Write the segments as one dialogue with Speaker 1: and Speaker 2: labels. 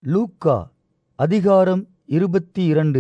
Speaker 1: லூக்கா அதிகாரம் இருபத்தி இரண்டு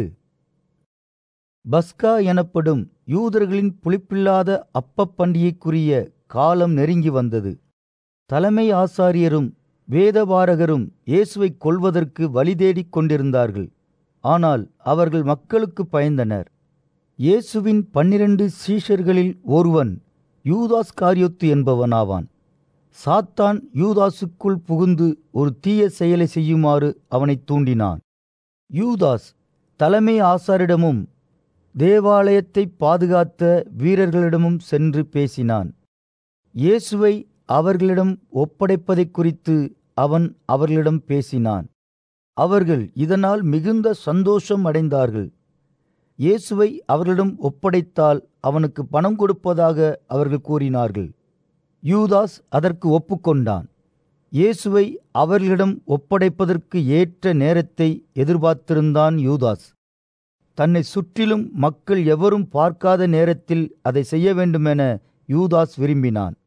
Speaker 1: பஸ்கா எனப்படும் யூதர்களின் புளிப்பில்லாத அப்பப் பண்டிகைக்குரிய காலம் நெருங்கி வந்தது தலைமை ஆசாரியரும் வேதபாரகரும் இயேசுவைக் கொல்வதற்கு வழி தேடிக் கொண்டிருந்தார்கள் ஆனால் அவர்கள் மக்களுக்கு பயந்தனர் இயேசுவின் பன்னிரண்டு சீஷர்களில் ஒருவன் யூதாஸ் காரியோத்து என்பவனாவான் சாத்தான் யூதாசுக்குள் புகுந்து ஒரு தீய செயலை செய்யுமாறு அவனைத் தூண்டினான் யூதாஸ் தலைமை ஆசாரிடமும் தேவாலயத்தை பாதுகாத்த வீரர்களிடமும் சென்று பேசினான் இயேசுவை அவர்களிடம் ஒப்படைப்பதைக் குறித்து அவன் அவர்களிடம் பேசினான் அவர்கள் இதனால் மிகுந்த சந்தோஷம் அடைந்தார்கள் இயேசுவை அவர்களிடம் ஒப்படைத்தால் அவனுக்கு பணம் கொடுப்பதாக அவர்கள் கூறினார்கள் யூதாஸ் அதற்கு ஒப்புக்கொண்டான் இயேசுவை அவர்களிடம் ஒப்படைப்பதற்கு ஏற்ற நேரத்தை எதிர்பார்த்திருந்தான் யூதாஸ் தன்னை சுற்றிலும் மக்கள் எவரும் பார்க்காத நேரத்தில் அதை செய்ய வேண்டுமென யூதாஸ் விரும்பினான்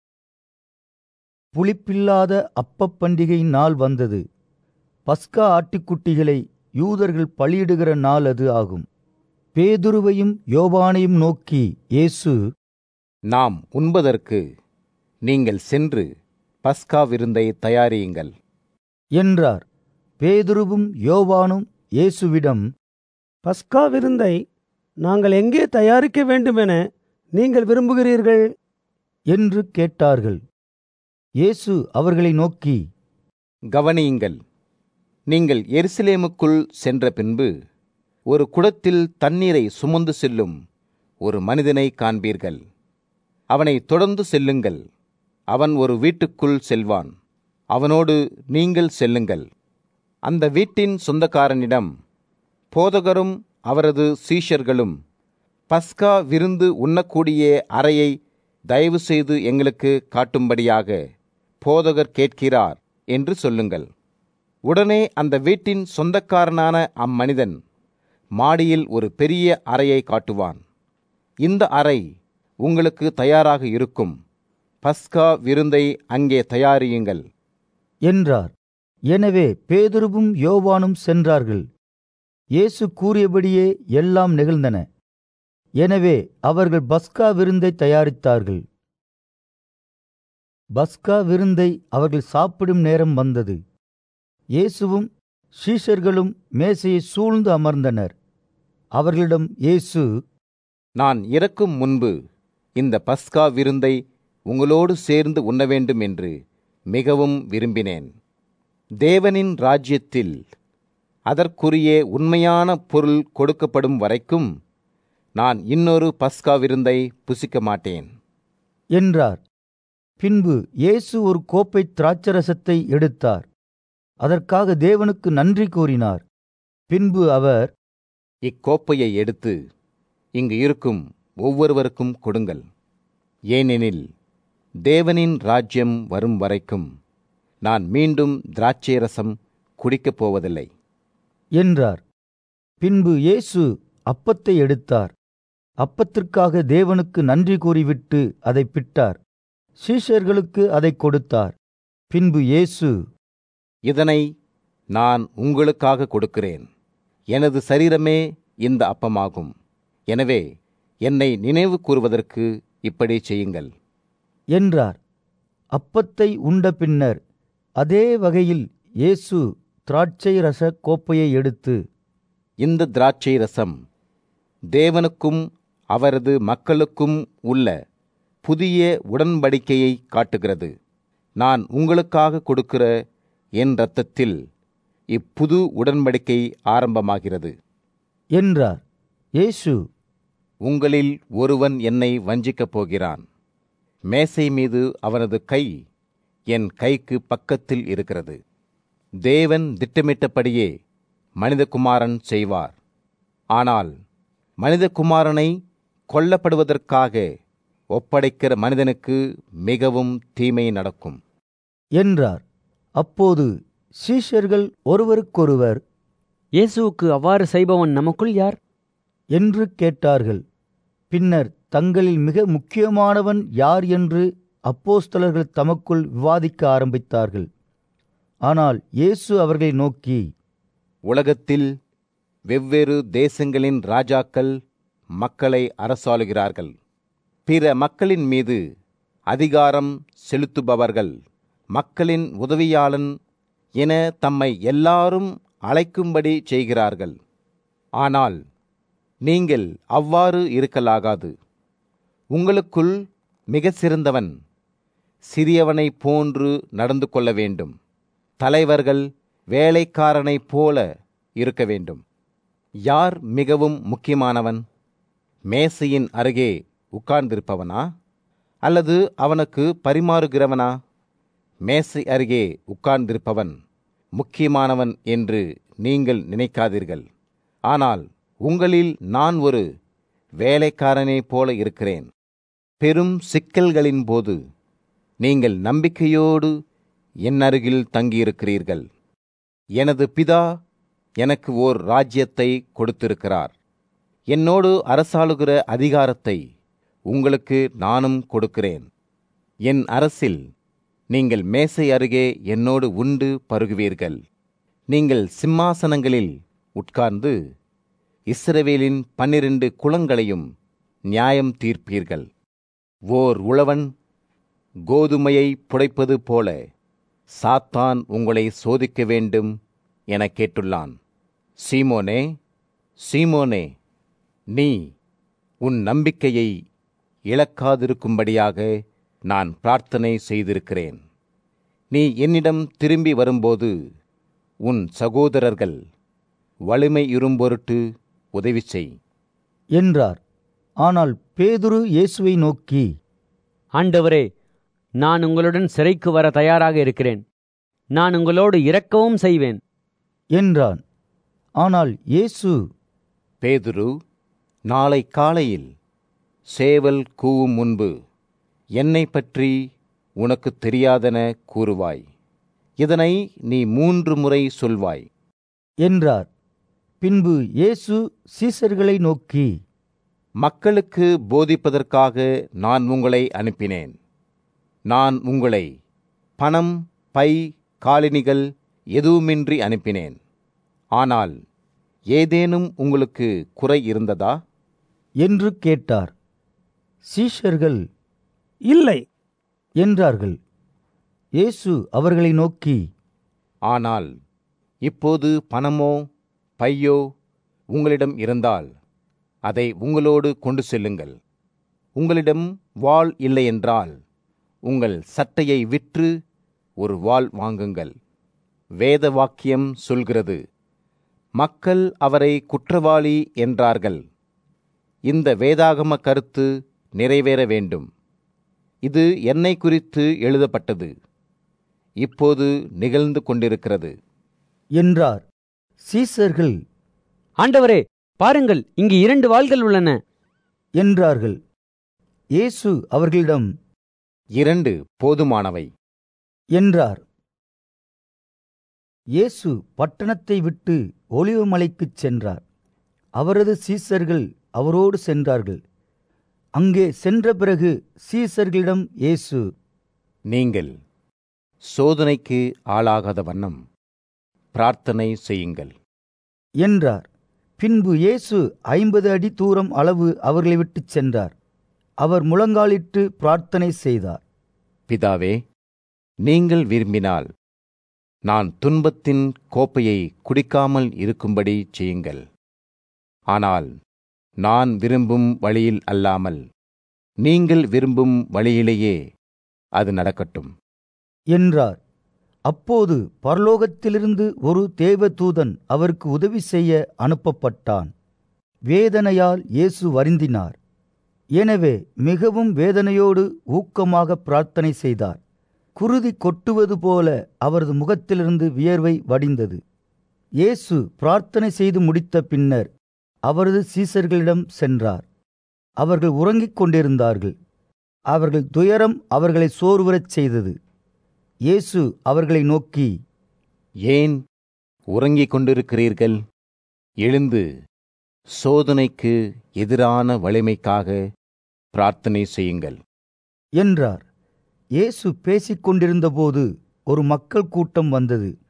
Speaker 1: புளிப்பில்லாத அப்பப் பண்டிகை நாள் வந்தது பஸ்கா ஆட்டுக்குட்டிகளை யூதர்கள் பலியிடுகிற நாள் அது ஆகும் பேதுருவையும் யோவானையும் நோக்கி இயேசு
Speaker 2: நாம் உண்பதற்கு நீங்கள் சென்று பஸ்கா விருந்தை தயாரியுங்கள்
Speaker 1: என்றார் பேதுருவும் யோவானும் இயேசுவிடம்
Speaker 3: பஸ்கா விருந்தை நாங்கள் எங்கே தயாரிக்க வேண்டுமென நீங்கள் விரும்புகிறீர்கள்
Speaker 1: என்று கேட்டார்கள் இயேசு அவர்களை நோக்கி
Speaker 2: கவனியுங்கள் நீங்கள் எருசலேமுக்குள் சென்ற பின்பு ஒரு குடத்தில் தண்ணீரை சுமந்து செல்லும் ஒரு மனிதனை காண்பீர்கள் அவனை தொடர்ந்து செல்லுங்கள் அவன் ஒரு வீட்டுக்குள் செல்வான் அவனோடு நீங்கள் செல்லுங்கள் அந்த வீட்டின் சொந்தக்காரனிடம் போதகரும் அவரது சீஷர்களும் பஸ்கா விருந்து உண்ணக்கூடிய அறையை தயவு செய்து எங்களுக்கு காட்டும்படியாக போதகர் கேட்கிறார் என்று சொல்லுங்கள் உடனே அந்த வீட்டின் சொந்தக்காரனான அம்மனிதன் மாடியில் ஒரு பெரிய அறையை காட்டுவான் இந்த அறை உங்களுக்கு தயாராக இருக்கும் பஸ்கா விருந்தை அங்கே தயாரியுங்கள்
Speaker 1: என்றார் எனவே பேதுருவும் யோவானும் சென்றார்கள் இயேசு கூறியபடியே எல்லாம் நிகழ்ந்தன எனவே அவர்கள் பஸ்கா விருந்தை தயாரித்தார்கள் பஸ்கா விருந்தை அவர்கள் சாப்பிடும் நேரம் வந்தது இயேசுவும் சீஷர்களும் மேசையை சூழ்ந்து அமர்ந்தனர் அவர்களிடம் இயேசு
Speaker 2: நான் இறக்கும் முன்பு இந்த பஸ்கா விருந்தை உங்களோடு சேர்ந்து உண்ண வேண்டும் என்று மிகவும் விரும்பினேன் தேவனின் ராஜ்யத்தில் அதற்குரிய உண்மையான பொருள் கொடுக்கப்படும் வரைக்கும் நான் இன்னொரு பஸ்கா விருந்தை புசிக்க மாட்டேன்
Speaker 1: என்றார் பின்பு இயேசு ஒரு கோப்பை திராட்சரசத்தை எடுத்தார் அதற்காக தேவனுக்கு நன்றி கூறினார் பின்பு அவர்
Speaker 2: இக்கோப்பையை எடுத்து இங்கு இருக்கும் ஒவ்வொருவருக்கும் கொடுங்கள் ஏனெனில் தேவனின் ராஜ்யம் வரும் வரைக்கும் நான் மீண்டும் திராட்சை ரசம் குடிக்கப் போவதில்லை
Speaker 1: என்றார் பின்பு இயேசு அப்பத்தை எடுத்தார் அப்பத்திற்காக தேவனுக்கு நன்றி கூறிவிட்டு அதை பிட்டார் சீஷர்களுக்கு அதை கொடுத்தார் பின்பு இயேசு
Speaker 2: இதனை நான் உங்களுக்காக கொடுக்கிறேன் எனது சரீரமே இந்த அப்பமாகும் எனவே என்னை நினைவு கூறுவதற்கு இப்படி செய்யுங்கள்
Speaker 1: என்றார் அப்பத்தை உண்ட பின்னர் அதே வகையில் இயேசு திராட்சை ரச கோப்பையை எடுத்து
Speaker 2: இந்த திராட்சை ரசம் தேவனுக்கும் அவரது மக்களுக்கும் உள்ள புதிய உடன்படிக்கையை காட்டுகிறது நான் உங்களுக்காக கொடுக்கிற என் இரத்தத்தில் இப்புது உடன்படிக்கை ஆரம்பமாகிறது
Speaker 1: என்றார் இயேசு
Speaker 2: உங்களில் ஒருவன் என்னை வஞ்சிக்கப் போகிறான் மேசை மீது அவனது கை என் கைக்கு பக்கத்தில் இருக்கிறது தேவன் திட்டமிட்டபடியே மனிதகுமாரன் செய்வார் ஆனால் மனிதகுமாரனை கொல்லப்படுவதற்காக ஒப்படைக்கிற மனிதனுக்கு மிகவும் தீமை நடக்கும்
Speaker 1: என்றார் அப்போது சீஷர்கள் ஒருவருக்கொருவர்
Speaker 4: இயேசுவுக்கு அவ்வாறு செய்பவன் நமக்குள் யார்
Speaker 1: என்று கேட்டார்கள் பின்னர் தங்களில் மிக முக்கியமானவன் யார் என்று அப்போஸ்தலர்கள் தமக்குள் விவாதிக்க ஆரம்பித்தார்கள் ஆனால் இயேசு அவர்களை நோக்கி
Speaker 2: உலகத்தில் வெவ்வேறு தேசங்களின் ராஜாக்கள் மக்களை அரசாளுகிறார்கள் பிற மக்களின் மீது அதிகாரம் செலுத்துபவர்கள் மக்களின் உதவியாளன் என தம்மை எல்லாரும் அழைக்கும்படி செய்கிறார்கள் ஆனால் நீங்கள் அவ்வாறு இருக்கலாகாது உங்களுக்குள் மிக சிறந்தவன் சிறியவனைப் போன்று நடந்து கொள்ள வேண்டும் தலைவர்கள் வேலைக்காரனைப் போல இருக்க வேண்டும் யார் மிகவும் முக்கியமானவன் மேசையின் அருகே உட்கார்ந்திருப்பவனா அல்லது அவனுக்கு பரிமாறுகிறவனா மேசை அருகே உட்கார்ந்திருப்பவன் முக்கியமானவன் என்று நீங்கள் நினைக்காதீர்கள் ஆனால் உங்களில் நான் ஒரு வேலைக்காரனைப் போல இருக்கிறேன் பெரும் சிக்கல்களின் போது நீங்கள் நம்பிக்கையோடு என் அருகில் தங்கியிருக்கிறீர்கள் எனது பிதா எனக்கு ஓர் ராஜ்யத்தை கொடுத்திருக்கிறார் என்னோடு அரசாளுகிற அதிகாரத்தை உங்களுக்கு நானும் கொடுக்கிறேன் என் அரசில் நீங்கள் மேசை அருகே என்னோடு உண்டு பருகுவீர்கள் நீங்கள் சிம்மாசனங்களில் உட்கார்ந்து இஸ்ரவேலின் பன்னிரண்டு குலங்களையும் நியாயம் தீர்ப்பீர்கள் ஓர் உழவன் கோதுமையை புடைப்பது போல சாத்தான் உங்களை சோதிக்க வேண்டும் என கேட்டுள்ளான் சீமோனே சீமோனே நீ உன் நம்பிக்கையை இழக்காதிருக்கும்படியாக நான் பிரார்த்தனை செய்திருக்கிறேன் நீ என்னிடம் திரும்பி வரும்போது உன் சகோதரர்கள் வலிமை இரும்பொருட்டு உதவி செய்
Speaker 1: என்றார் ஆனால் பேதுரு இயேசுவை நோக்கி
Speaker 4: ஆண்டவரே நான் உங்களுடன் சிறைக்கு வர தயாராக இருக்கிறேன் நான் உங்களோடு இறக்கவும் செய்வேன்
Speaker 1: என்றான் ஆனால் இயேசு
Speaker 2: பேதுரு நாளை காலையில் சேவல் கூவும் முன்பு என்னை பற்றி உனக்கு தெரியாதென கூறுவாய் இதனை நீ மூன்று முறை சொல்வாய்
Speaker 1: என்றார் பின்பு இயேசு சீசர்களை நோக்கி
Speaker 2: மக்களுக்கு போதிப்பதற்காக நான் உங்களை அனுப்பினேன் நான் உங்களை பணம் பை காலணிகள் எதுவுமின்றி அனுப்பினேன் ஆனால் ஏதேனும் உங்களுக்கு குறை இருந்ததா
Speaker 1: என்று கேட்டார் சீஷர்கள்
Speaker 3: இல்லை
Speaker 1: என்றார்கள் இயேசு அவர்களை நோக்கி
Speaker 2: ஆனால் இப்போது பணமோ பையோ உங்களிடம் இருந்தால் அதை உங்களோடு கொண்டு செல்லுங்கள் உங்களிடம் வாள் இல்லையென்றால் உங்கள் சட்டையை விற்று ஒரு வாள் வாங்குங்கள் வேத வாக்கியம் சொல்கிறது மக்கள் அவரை குற்றவாளி என்றார்கள் இந்த வேதாகம கருத்து நிறைவேற வேண்டும் இது என்னை குறித்து எழுதப்பட்டது இப்போது நிகழ்ந்து கொண்டிருக்கிறது
Speaker 1: என்றார் சீசர்கள்
Speaker 4: ஆண்டவரே பாருங்கள் இங்கு இரண்டு வாள்கள் உள்ளன
Speaker 1: என்றார்கள் இயேசு அவர்களிடம்
Speaker 2: இரண்டு போதுமானவை
Speaker 1: என்றார் இயேசு பட்டணத்தை விட்டு ஒலிவமலைக்குச் சென்றார் அவரது சீசர்கள் அவரோடு சென்றார்கள் அங்கே சென்ற பிறகு சீசர்களிடம் இயேசு
Speaker 2: நீங்கள் சோதனைக்கு ஆளாகாத வண்ணம் பிரார்த்தனை செய்யுங்கள்
Speaker 1: என்றார் பின்பு இயேசு ஐம்பது அடி தூரம் அளவு அவர்களை விட்டுச் சென்றார் அவர் முழங்காலிட்டு பிரார்த்தனை செய்தார்
Speaker 2: பிதாவே நீங்கள் விரும்பினால் நான் துன்பத்தின் கோப்பையை குடிக்காமல் இருக்கும்படி செய்யுங்கள் ஆனால் நான் விரும்பும் வழியில் அல்லாமல் நீங்கள் விரும்பும் வழியிலேயே அது நடக்கட்டும்
Speaker 1: என்றார் அப்போது பரலோகத்திலிருந்து ஒரு தேவதூதன் அவருக்கு உதவி செய்ய அனுப்பப்பட்டான் வேதனையால் இயேசு வருந்தினார் எனவே மிகவும் வேதனையோடு ஊக்கமாக பிரார்த்தனை செய்தார் குருதி கொட்டுவது போல அவரது முகத்திலிருந்து வியர்வை வடிந்தது இயேசு பிரார்த்தனை செய்து முடித்த பின்னர் அவரது சீசர்களிடம் சென்றார் அவர்கள் உறங்கிக் கொண்டிருந்தார்கள் அவர்கள் துயரம் அவர்களை சோர்வுறச் செய்தது இயேசு அவர்களை நோக்கி
Speaker 2: ஏன் உறங்கிக் கொண்டிருக்கிறீர்கள் எழுந்து சோதனைக்கு எதிரான வலிமைக்காக பிரார்த்தனை செய்யுங்கள்
Speaker 1: என்றார் இயேசு பேசிக் கொண்டிருந்தபோது ஒரு மக்கள் கூட்டம் வந்தது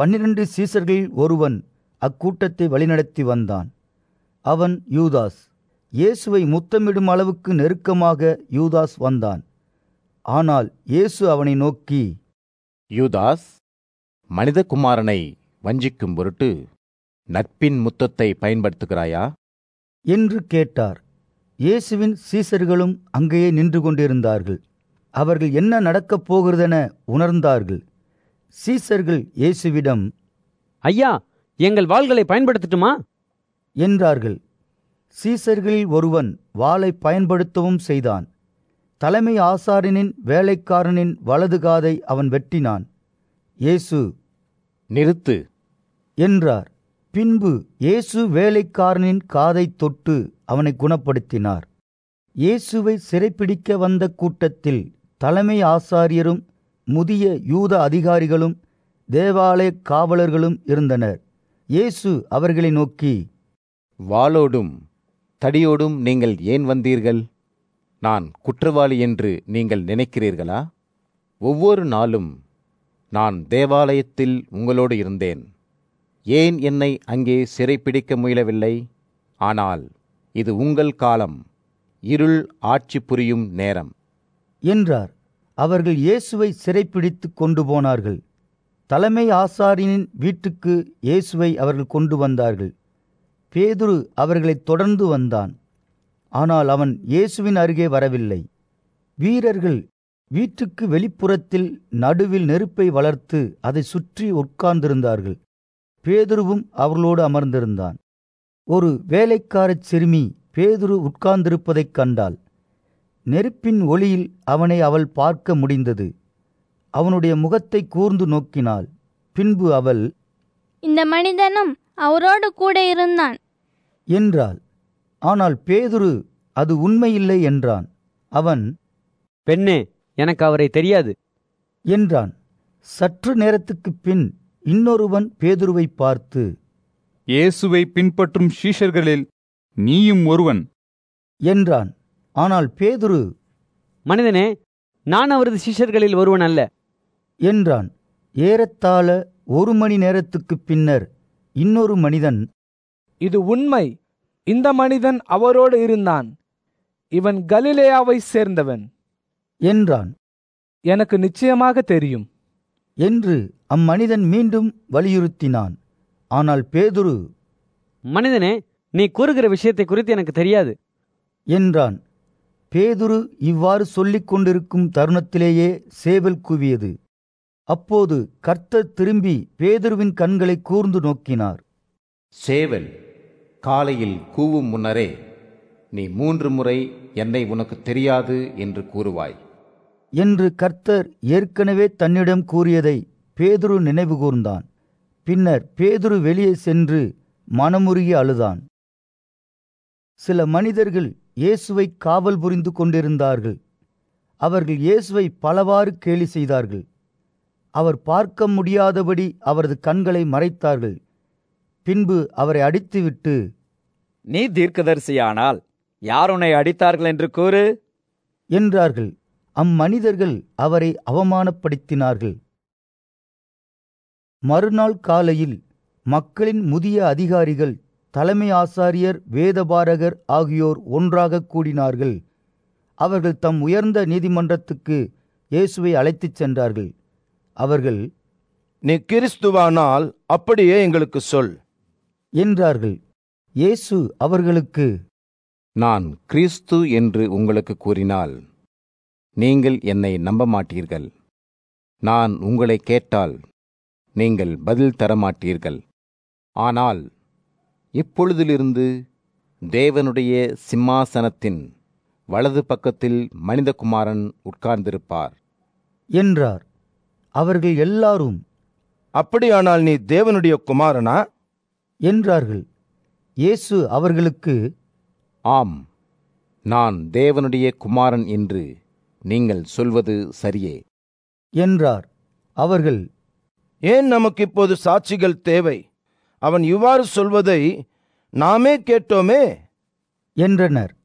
Speaker 1: பன்னிரண்டு சீசர்களில் ஒருவன் அக்கூட்டத்தை வழிநடத்தி வந்தான் அவன் யூதாஸ் இயேசுவை முத்தமிடும் அளவுக்கு நெருக்கமாக யூதாஸ் வந்தான் ஆனால் இயேசு அவனை நோக்கி
Speaker 2: யூதாஸ் மனிதகுமாரனை வஞ்சிக்கும் பொருட்டு நட்பின் முத்தத்தை பயன்படுத்துகிறாயா
Speaker 1: என்று கேட்டார் இயேசுவின் சீசர்களும் அங்கேயே நின்று கொண்டிருந்தார்கள் அவர்கள் என்ன நடக்கப் போகிறதென உணர்ந்தார்கள் சீசர்கள் இயேசுவிடம்
Speaker 4: ஐயா எங்கள் வாள்களை பயன்படுத்தட்டுமா
Speaker 1: என்றார்கள் சீசர்களில் ஒருவன் வாளை பயன்படுத்தவும் செய்தான் தலைமை ஆசாரியனின் வேலைக்காரனின் வலது காதை அவன் வெட்டினான் இயேசு
Speaker 2: நிறுத்து
Speaker 1: என்றார் பின்பு இயேசு வேலைக்காரனின் காதைத் தொட்டு அவனை குணப்படுத்தினார் இயேசுவை சிறைப்பிடிக்க வந்த கூட்டத்தில் தலைமை ஆசாரியரும் முதிய யூத அதிகாரிகளும் தேவாலய காவலர்களும் இருந்தனர் இயேசு அவர்களை நோக்கி
Speaker 2: வாளோடும் தடியோடும் நீங்கள் ஏன் வந்தீர்கள் நான் குற்றவாளி என்று நீங்கள் நினைக்கிறீர்களா ஒவ்வொரு நாளும் நான் தேவாலயத்தில் உங்களோடு இருந்தேன் ஏன் என்னை அங்கே சிறைப்பிடிக்க முயலவில்லை ஆனால் இது உங்கள் காலம் இருள் ஆட்சி புரியும் நேரம்
Speaker 1: என்றார் அவர்கள் இயேசுவை சிறைப்பிடித்து கொண்டு போனார்கள் தலைமை ஆசாரியனின் வீட்டுக்கு இயேசுவை அவர்கள் கொண்டு வந்தார்கள் பேதுரு அவர்களைத் தொடர்ந்து வந்தான் ஆனால் அவன் இயேசுவின் அருகே வரவில்லை வீரர்கள் வீட்டுக்கு வெளிப்புறத்தில் நடுவில் நெருப்பை வளர்த்து அதை சுற்றி உட்கார்ந்திருந்தார்கள் பேதுருவும் அவர்களோடு அமர்ந்திருந்தான் ஒரு வேலைக்காரச் சிறுமி பேதுரு உட்கார்ந்திருப்பதைக் கண்டாள் நெருப்பின் ஒளியில் அவனை அவள் பார்க்க முடிந்தது அவனுடைய முகத்தை கூர்ந்து நோக்கினாள் பின்பு அவள்
Speaker 5: இந்த மனிதனும் அவரோடு கூட இருந்தான்
Speaker 1: என்றாள் ஆனால் பேதுரு அது உண்மையில்லை என்றான் அவன்
Speaker 4: பெண்ணே எனக்கு அவரை தெரியாது
Speaker 1: என்றான் சற்று நேரத்துக்குப் பின் இன்னொருவன் பேதுருவை பார்த்து
Speaker 6: இயேசுவை பின்பற்றும் சீஷர்களில் நீயும் ஒருவன்
Speaker 1: என்றான் ஆனால் பேதுரு
Speaker 4: மனிதனே நான் அவரது சிஷ்யர்களில் ஒருவன் அல்ல
Speaker 1: என்றான் ஏறத்தாழ ஒரு மணி நேரத்துக்குப் பின்னர் இன்னொரு மனிதன்
Speaker 7: இது உண்மை இந்த மனிதன் அவரோடு இருந்தான் இவன் கலிலேயாவை சேர்ந்தவன்
Speaker 1: என்றான்
Speaker 7: எனக்கு நிச்சயமாக தெரியும்
Speaker 1: என்று அம்மனிதன் மீண்டும் வலியுறுத்தினான் ஆனால் பேதுரு
Speaker 4: மனிதனே நீ கூறுகிற விஷயத்தை குறித்து எனக்கு தெரியாது
Speaker 1: என்றான் பேதுரு இவ்வாறு சொல்லிக் கொண்டிருக்கும் தருணத்திலேயே சேவல் கூவியது அப்போது கர்த்தர் திரும்பி பேதுருவின் கண்களை கூர்ந்து நோக்கினார்
Speaker 2: சேவல் காலையில் கூவும் முன்னரே நீ மூன்று முறை என்னை உனக்கு தெரியாது என்று கூறுவாய்
Speaker 1: என்று கர்த்தர் ஏற்கனவே தன்னிடம் கூறியதை பேதுரு நினைவு கூர்ந்தான் பின்னர் பேதுரு வெளியே சென்று மனமுருகி அழுதான் சில மனிதர்கள் இயேசுவை காவல் புரிந்து கொண்டிருந்தார்கள் அவர்கள் இயேசுவை பலவாறு கேலி செய்தார்கள் அவர் பார்க்க முடியாதபடி அவரது கண்களை மறைத்தார்கள் பின்பு அவரை அடித்துவிட்டு
Speaker 8: நீ தீர்க்கதரிசியானால் யார் உன்னை அடித்தார்கள் என்று கூறு
Speaker 1: என்றார்கள் அம்மனிதர்கள் அவரை அவமானப்படுத்தினார்கள் மறுநாள் காலையில் மக்களின் முதிய அதிகாரிகள் தலைமை ஆசாரியர் வேதபாரகர் ஆகியோர் ஒன்றாக கூடினார்கள் அவர்கள் தம் உயர்ந்த நீதிமன்றத்துக்கு இயேசுவை அழைத்துச் சென்றார்கள் அவர்கள்
Speaker 9: நீ கிறிஸ்துவானால் அப்படியே எங்களுக்கு சொல்
Speaker 1: என்றார்கள் இயேசு அவர்களுக்கு
Speaker 2: நான் கிறிஸ்து என்று உங்களுக்கு கூறினால் நீங்கள் என்னை நம்ப மாட்டீர்கள் நான் உங்களை கேட்டால் நீங்கள் பதில் தர மாட்டீர்கள் ஆனால் இப்பொழுதிலிருந்து தேவனுடைய சிம்மாசனத்தின் வலது பக்கத்தில் மனிதகுமாரன் உட்கார்ந்திருப்பார்
Speaker 1: என்றார் அவர்கள் எல்லாரும்
Speaker 9: அப்படியானால் நீ தேவனுடைய குமாரனா
Speaker 1: என்றார்கள் இயேசு அவர்களுக்கு
Speaker 2: ஆம் நான் தேவனுடைய குமாரன் என்று நீங்கள் சொல்வது சரியே
Speaker 1: என்றார் அவர்கள்
Speaker 9: ஏன் நமக்கு இப்போது சாட்சிகள் தேவை அவன் இவ்வாறு சொல்வதை நாமே கேட்டோமே
Speaker 1: என்றனர்